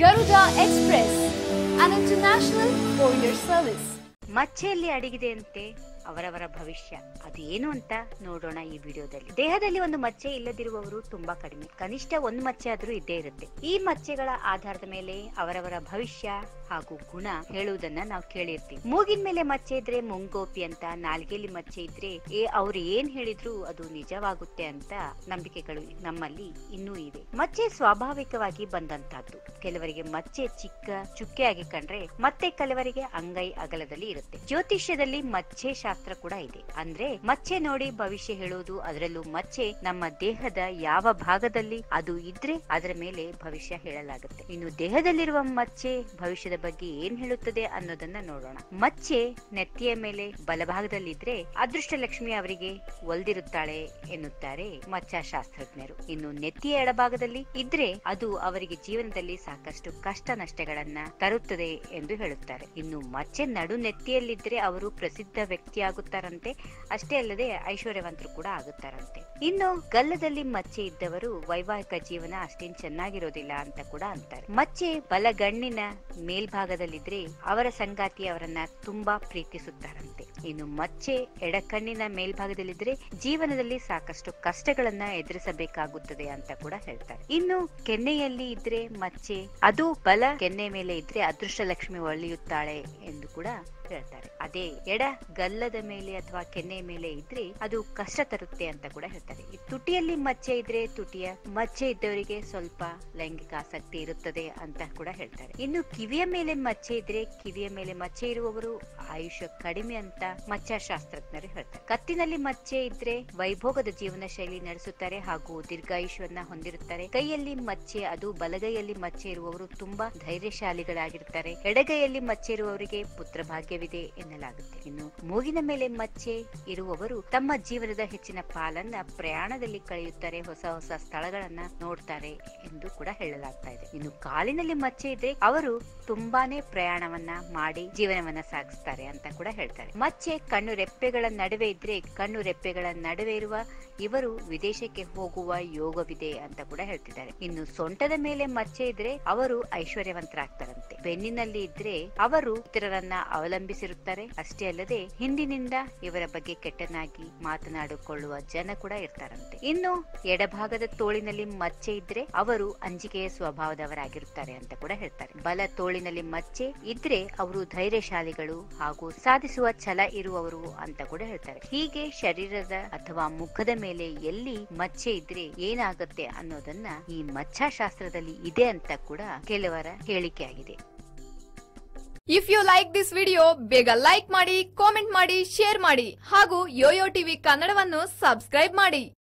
Garuda Express, an international courier service. ಮಚ್ಚೆಯಲ್ಲಿ ಅಡಗಿದೆಯಂತೆ ಅವರವರ ಭವಿಷ್ಯ ಅದೇನು ಅಂತ ನೋಡೋಣ ಈ ವಿಡಿಯೋದಲ್ಲಿ ದೇಹದಲ್ಲಿ ಒಂದು ಮಚ್ಚೆ ಇಲ್ಲದಿರುವವರು ತುಂಬಾ ಕಡಿಮೆ ಕನಿಷ್ಠ ಒಂದು ಮಚ್ಚೆ ಆದ್ರೂ ಇದ್ದೇ ಇರುತ್ತೆ ಈ ಮಚ್ಚೆಗಳ ಆಧಾರದ ಮೇಲೆ ಅವರವರ ಭವಿಷ್ಯ ಹಾಗೂ ಗುಣ ಹೇಳುವುದನ್ನ ನಾವು ಕೇಳಿರ್ತೀವಿ ಮೂಗಿನ ಮೇಲೆ ಮಚ್ಚೆ ಇದ್ರೆ ಮುಂಗೋಪಿ ಅಂತ ನಾಲ್ಗೆಯಲ್ಲಿ ಮಚ್ಚೆ ಇದ್ರೆ ಏ ಅವ್ರು ಏನ್ ಹೇಳಿದ್ರು ಅದು ನಿಜವಾಗುತ್ತೆ ಅಂತ ನಂಬಿಕೆಗಳು ನಮ್ಮಲ್ಲಿ ಇನ್ನೂ ಇವೆ ಮಚ್ಚೆ ಸ್ವಾಭಾವಿಕವಾಗಿ ಬಂದಂತಹದ್ದು ಕೆಲವರಿಗೆ ಮಚ್ಚೆ ಚಿಕ್ಕ ಚುಕ್ಕೆಯಾಗಿ ಕಂಡ್ರೆ ಮತ್ತೆ ಕೆಲವರಿಗೆ ಅಂಗೈ ಅಗಲದಲ್ಲಿ ಇರುತ್ತೆ ಜ್ಯೋತಿಷ್ಯದಲ್ಲಿ ಮಚ್ಚೆ ಶಾಸ್ತ್ರ ಕೂಡ ಇದೆ ಅಂದ್ರೆ ಮಚ್ಚೆ ನೋಡಿ ಭವಿಷ್ಯ ಹೇಳುವುದು ಅದರಲ್ಲೂ ಮಚ್ಚೆ ನಮ್ಮ ದೇಹದ ಯಾವ ಭಾಗದಲ್ಲಿ ಅದು ಇದ್ರೆ ಅದರ ಮೇಲೆ ಭವಿಷ್ಯ ಹೇಳಲಾಗುತ್ತೆ ಇನ್ನು ದೇಹದಲ್ಲಿರುವ ಮಚ್ಚೆ ಭವಿಷ್ಯದ ಬಗ್ಗೆ ಏನ್ ಹೇಳುತ್ತದೆ ಅನ್ನೋದನ್ನ ನೋಡೋಣ ಮಚ್ಚೆ ನೆತ್ತಿಯ ಮೇಲೆ ಬಲಭಾಗದಲ್ಲಿದ್ರೆ ಅದೃಷ್ಟ ಲಕ್ಷ್ಮಿ ಅವರಿಗೆ ಒಲ್ದಿರುತ್ತಾಳೆ ಎನ್ನುತ್ತಾರೆ ಮಚ್ಚಾಶಾಸ್ತ್ರಜ್ಞರು ಇನ್ನು ನೆತ್ತಿಯ ಎಡಭಾಗದಲ್ಲಿ ಇದ್ರೆ ಅದು ಅವರಿಗೆ ಜೀವನದಲ್ಲಿ ಸಾಕಷ್ಟು ಕಷ್ಟ ನಷ್ಟಗಳನ್ನ ತರುತ್ತದೆ ಎಂದು ಹೇಳುತ್ತಾರೆ ಇನ್ನು ಮಚ್ಚೆ ನಡು ನೆತ್ತಿಯಲ್ಲಿದ್ರೆ ಅವರು ಪ್ರಸಿದ್ಧ ವ್ಯಕ್ತಿಯಾಗುತ್ತಾರಂತೆ ಅಷ್ಟೇ ಅಲ್ಲದೆ ಐಶ್ವರ್ಯವಂತರು ಕೂಡ ಆಗುತ್ತಾರಂತೆ ಇನ್ನು ಗಲ್ಲದಲ್ಲಿ ಮಚ್ಚೆ ಇದ್ದವರು ವೈವಾಹಿಕ ಜೀವನ ಅಷ್ಟೇನ್ ಚೆನ್ನಾಗಿರೋದಿಲ್ಲ ಅಂತ ಕೂಡ ಅಂತಾರೆ ಮಚ್ಚೆ ಬಲಗಣ್ಣಿನ ಮೇಲ್ಭಾಗದಲ್ಲಿದ್ರೆ ಅವರ ಸಂಗಾತಿ ಅವರನ್ನ ತುಂಬಾ ಪ್ರೀತಿಸುತ್ತಾರಂತೆ ಇನ್ನು ಮಚ್ಚೆ ಎಡಕಣ್ಣಿನ ಮೇಲ್ಭಾಗದಲ್ಲಿದ್ರೆ ಜೀವನದಲ್ಲಿ ಸಾಕಷ್ಟು ಕಷ್ಟಗಳನ್ನ ಎದುರಿಸಬೇಕಾಗುತ್ತದೆ ಅಂತ ಕೂಡ ಹೇಳ್ತಾರೆ ಇನ್ನು ಕೆನ್ನೆಯಲ್ಲಿ ಇದ್ರೆ ಮಚ್ಚೆ ಅದು ಬಲ ಕೆನ್ನೆ ಮೇಲೆ ಇದ್ರೆ ಅದೃಷ್ಟ ಲಕ್ಷ್ಮಿ ಒಳ್ಳೆಯುತ್ತಾಳೆ ಎಂದು ಕೂಡ ಹೇಳ್ತಾರೆ ಅದೇ ಎಡ ಗಲ್ಲದ ಮೇಲೆ ಅಥವಾ ಕೆನ್ನೆ ಮೇಲೆ ಇದ್ರೆ ಅದು ಕಷ್ಟ ತರುತ್ತೆ ಅಂತ ಕೂಡ ಹೇಳ್ತಾರೆ ಈ ತುಟಿಯಲ್ಲಿ ಮಚ್ಚೆ ಇದ್ರೆ ತುಟಿಯ ಮಚ್ಚೆ ಇದ್ದವರಿಗೆ ಸ್ವಲ್ಪ ಲೈಂಗಿಕ ಆಸಕ್ತಿ ಇರುತ್ತದೆ ಅಂತ ಕೂಡ ಹೇಳ್ತಾರೆ ಇನ್ನು ಕಿವಿಯ ಮೇಲೆ ಮಚ್ಚೆ ಇದ್ರೆ ಕಿವಿಯ ಮೇಲೆ ಮಚ್ಚೆ ಇರುವವರು ಆಯುಷ್ಯ ಕಡಿಮೆ ಅಂತ ಮಚ್ಚಾಶಾಸ್ತ್ರಜ್ಞರು ಹೇಳ್ತಾರೆ ಕತ್ತಿನಲ್ಲಿ ಮಚ್ಚೆ ಇದ್ರೆ ವೈಭೋಗದ ಜೀವನ ಶೈಲಿ ನಡೆಸುತ್ತಾರೆ ಹಾಗೂ ದೀರ್ಘಾಯುಷ್ಯವನ್ನ ಹೊಂದಿರುತ್ತಾರೆ ಕೈಯಲ್ಲಿ ಮಚ್ಚೆ ಅದು ಬಲಗೈಯಲ್ಲಿ ಮಚ್ಚೆ ಇರುವವರು ತುಂಬಾ ಧೈರ್ಯಶಾಲಿಗಳಾಗಿರುತ್ತಾರೆ ಎಡಗೈಯಲ್ಲಿ ಮಚ್ಚೆ ಇರುವವರಿಗೆ ಪುತ್ರ ಭಾಗ್ಯವಿದೆ ಎನ್ನಲಾಗುತ್ತೆ ಇನ್ನು ಮೂಗಿನ ಮೇಲೆ ಮಚ್ಚೆ ಇರುವವರು ತಮ್ಮ ಜೀವನದ ಹೆಚ್ಚಿನ ಪಾಲನ್ನ ಪ್ರಯಾಣದಲ್ಲಿ ಕಳೆಯುತ್ತಾರೆ ಹೊಸ ಹೊಸ ಸ್ಥಳಗಳನ್ನ ನೋಡ್ತಾರೆ ಎಂದು ಕೂಡ ಹೇಳಲಾಗ್ತಾ ಇದೆ ಇನ್ನು ಕಾಲಿನಲ್ಲಿ ಮಚ್ಚೆ ಇದ್ರೆ ಅವರು ತುಂಬಾನೇ ಪ್ರಯಾಣವನ್ನ ಮಾಡಿ ಜೀವನವನ್ನ ಸಾಗಿಸ್ತಾರೆ ಅಂತ ಕೂಡ ಹೇಳ್ತಾರೆ ಮಚ್ಚೆ ಕಣ್ಣು ರೆಪ್ಪೆಗಳ ನಡುವೆ ಇದ್ರೆ ಕಣ್ಣು ರೆಪ್ಪೆಗಳ ನಡುವೆ ಇರುವ ಇವರು ವಿದೇಶಕ್ಕೆ ಹೋಗುವ ಯೋಗವಿದೆ ಅಂತ ಕೂಡ ಹೇಳ್ತಿದ್ದಾರೆ ಇನ್ನು ಸೊಂಟದ ಮೇಲೆ ಮಚ್ಚೆ ಇದ್ರೆ ಅವರು ಐಶ್ವರ್ಯವಂತರಾಗ್ತಾರಂತೆ ಬೆನ್ನಿನಲ್ಲಿ ಇದ್ರೆ ಅವರು ಇತರರನ್ನ ಅವಲಂಬಿಸಿರುತ್ತಾರೆ ಅಷ್ಟೇ ಅಲ್ಲದೆ ಹಿಂದಿನಿಂದ ಇವರ ಬಗ್ಗೆ ಕೆಟ್ಟನಾಗಿ ಮಾತನಾಡಿಕೊಳ್ಳುವ ಜನ ಕೂಡ ಇರ್ತಾರಂತೆ ಇನ್ನು ಎಡಭಾಗದ ತೋಳಿನಲ್ಲಿ ಮಚ್ಚೆ ಇದ್ರೆ ಅವರು ಅಂಜಿಕೆಯ ಸ್ವಭಾವದವರಾಗಿರುತ್ತಾರೆ ಅಂತ ಕೂಡ ಹೇಳ್ತಾರೆ ಬಲ ತೋಳಿನಲ್ಲಿ ಮಚ್ಚೆ ಇದ್ರೆ ಅವರು ಧೈರ್ಯಶಾಲಿಗಳು ಹಾಗೂ ಸಾಧಿಸುವ ಛಲ ಇರುವವರು ಅಂತ ಕೂಡ ಹೇಳ್ತಾರೆ ಹೀಗೆ ಶರೀರದ ಅಥವಾ ಮುಖದ ಮೇಲೆ ಎಲ್ಲಿ ಮಚ್ಚೆ ಇದ್ರೆ ಏನಾಗುತ್ತೆ ಅನ್ನೋದನ್ನ ಈ ಮಚ್ಚಾಶಾಸ್ತ್ರದಲ್ಲಿ ಇದೆ ಅಂತ ಕೂಡ ಕೆಲವರ ಹೇಳಿಕೆಯಾಗಿದೆ if you like this video ಬೇಗ ಲೈಕ್ ಮಾಡಿ ಕಾಮೆಂಟ್ ಮಾಡಿ ಶೇರ್ ಮಾಡಿ ಹಾಗೂ ಯೋಯೋ ಟಿವಿ ಕನ್ನಡವನ್ನು ಸಬ್ಸ್ಕ್ರೈಬ್ ಮಾಡಿ